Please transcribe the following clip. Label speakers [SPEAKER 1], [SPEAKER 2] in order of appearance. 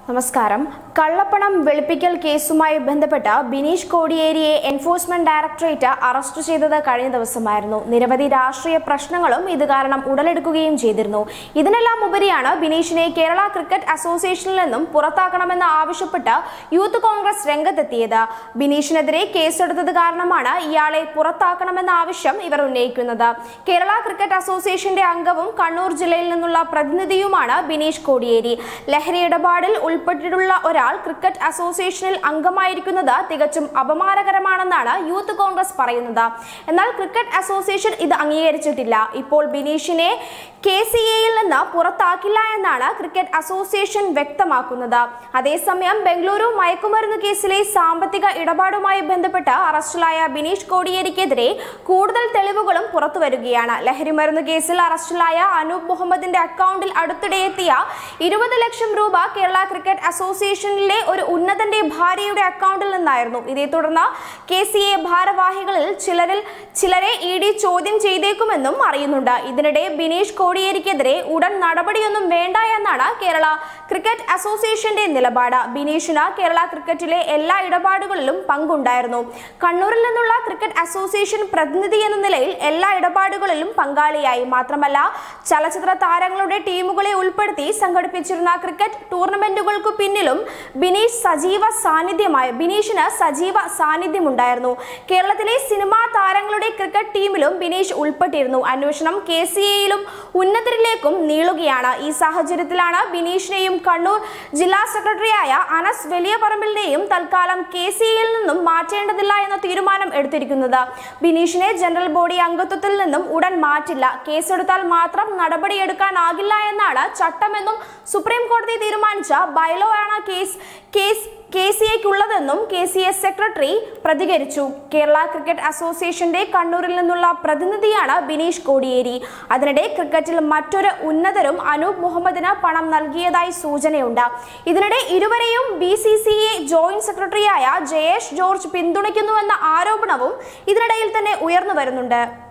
[SPEAKER 1] നമസ്കാരം കള്ളപ്പണം വെളുപ്പിക്കൽ കേസുമായി ബന്ധപ്പെട്ട് ബിനീഷ് കോടിയേരിയെ എൻഫോഴ്സ്മെന്റ് ഡയറക്ടറേറ്റ് അറസ്റ്റ് ചെയ്തത് കഴിഞ്ഞ ദിവസമായിരുന്നു നിരവധി രാഷ്ട്രീയ പ്രശ്നങ്ങളും ഇത് കാരണം ഉടലെടുക്കുകയും ചെയ്തിരുന്നു ഇതിനെല്ലാം ഉപരിയാണ് ബിനീഷിനെ കേരള ക്രിക്കറ്റ് അസോസിയേഷനിൽ നിന്നും പുറത്താക്കണമെന്ന് ആവശ്യപ്പെട്ട് യൂത്ത് കോൺഗ്രസ് രംഗത്തെത്തിയത് ബിനീഷിനെതിരെ കേസെടുത്തത് കാരണമാണ് ഇയാളെ പുറത്താക്കണമെന്ന ആവശ്യം ഇവർ ഉന്നയിക്കുന്നത് കേരള ക്രിക്കറ്റ് അസോസിയേഷന്റെ അംഗവും കണ്ണൂർ ജില്ലയിൽ നിന്നുള്ള പ്രതിനിധിയുമാണ് ബിനീഷ് കോടിയേരി ലഹരി ഇടപാടിൽ ഉൾപ്പെട്ടിട്ടുള്ള ഒരാൾ ക്രിക്കറ്റ് അസോസിയേഷനിൽ അംഗമായിരിക്കുന്നത് തികച്ചും അപമാനകരമാണെന്നാണ് യൂത്ത് കോൺഗ്രസ് പറയുന്നത് എന്നാൽ ക്രിക്കറ്റ് അസോസിയേഷൻ ഇത് അംഗീകരിച്ചിട്ടില്ല ഇപ്പോൾ ബിനീഷിനെ കെ സി എയിൽ നിന്ന് പുറത്താക്കില്ല എന്നാണ് ക്രിക്കറ്റ് അസോസിയേഷൻ വ്യക്തമാക്കുന്നത് അതേസമയം ബംഗളൂരു മയക്കുമരുന്ന് കേസിലെ സാമ്പത്തിക ഇടപാടുമായി ബന്ധപ്പെട്ട് അറസ്റ്റിലായ ബിനീഷ് കോടിയേരിക്കെതിരെ കൂടുതൽ തെളിവുകളും പുറത്തുവരികയാണ് ലഹരിമരുന്ന് കേസിൽ അറസ്റ്റിലായ അനൂപ് മുഹമ്മദിന്റെ അക്കൗണ്ടിൽ അടുത്തിടെ എത്തിയ ഇരുപത് ലക്ഷം രൂപ കേരള ക്രിക്കറ്റ് അസോസിയേഷനിലെ ഒരു ഉന്നതന്റെ ഭാര്യയുടെ അക്കൗണ്ടിൽ നിന്നായിരുന്നു ഇതേ തുടർന്ന് കെ സി എ ഭാരവാഹികളിൽ ചിലരിൽ ചിലരെ ഇ ഡി ചോദ്യം ചെയ്തേക്കുമെന്നും അറിയുന്നുണ്ട് ഇതിനിടെ ബിനീഷ് കോടിയേരിക്കെതിരെ ഉടൻ നടപടിയൊന്നും വേണ്ട എന്നാണ് കേരള ക്രിക്കറ്റ് അസോസിയേഷന്റെ നിലപാട് ബിനീഷിന് കേരള ക്രിക്കറ്റിലെ എല്ലാ ഇടപാടുകളിലും പങ്കുണ്ടായിരുന്നു കണ്ണൂരിൽ നിന്നുള്ള ക്രിക്കറ്റ് അസോസിയേഷൻ പ്രതിനിധി എന്ന നിലയിൽ എല്ലാ ഇടപാടുകളിലും പങ്കാളിയായി മാത്രമല്ല ചലച്ചിത്ര താരങ്ങളുടെ ടീമുകളെ ഉൾപ്പെടുത്തി സംഘടിപ്പിച്ചിരുന്ന ക്രിക്കറ്റ് ടൂർണമെന്റുകൾക്കു പിന്നിലും ബിനീഷ് സജീവ സാന്നിധ്യമായി ബിനീഷിന് സജീവ സാന്നിധ്യമുണ്ടായിരുന്നു കേരളത്തിലെ സിനിമാ താരങ്ങളുടെ ക്രിക്കറ്റ് ടീമിലും ബിനീഷ് ഉൾപ്പെട്ടിരുന്നു അന്വേഷണം കെ സി എയിലും ഉന്നതരിലേക്കും നീളുകയാണ് ഈ സാഹചര്യത്തിലാണ് ബിനീഷിനെയും കണ്ണൂർ ജില്ലാ സെക്രട്ടറിയായ അനസ് വലിയ പറമ്പിലിനെയും തൽക്കാലം കെ സി എയിൽ നിന്നും മാറ്റേണ്ടതില്ല എന്ന തീരുമാനം എടുത്തിരിക്കുന്നത് ബിനീഷിനെ ജനറൽ ബോഡി അംഗത്വത്തിൽ നിന്നും ഉടൻ മാറ്റില്ല കേസെടുത്താൽ മാത്രം നടപടിയെടുക്കാനാകില്ല എന്നാണ് ചട്ടമെന്നും സുപ്രീം കോടതി തീരുമാനിച്ച ബൈലോ ആണ് കേസ് കേസ് കെ സി എക്കുള്ളതെന്നും കെ സി എസ് സെക്രട്ടറി പ്രതികരിച്ചു കേരള ക്രിക്കറ്റ് അസോസിയേഷന്റെ കണ്ണൂരിൽ നിന്നുള്ള പ്രതിനിധിയാണ് ബിനീഷ് കോടിയേരി അതിനിടെ ക്രിക്കറ്റിൽ മറ്റൊരു ഉന്നതരും അനൂപ് മുഹമ്മദിന് പണം നൽകിയതായി സൂചനയുണ്ട് ഇതിനിടെ ഇരുവരെയും B C C A joint സെക്രട്ടറിയായ ജയേഷ് ജോർജ് പിന്തുണയ്ക്കുന്നുവെന്ന ആരോപണവും ഇതിനിടയിൽ തന്നെ ഉയർന്നു വരുന്നുണ്ട്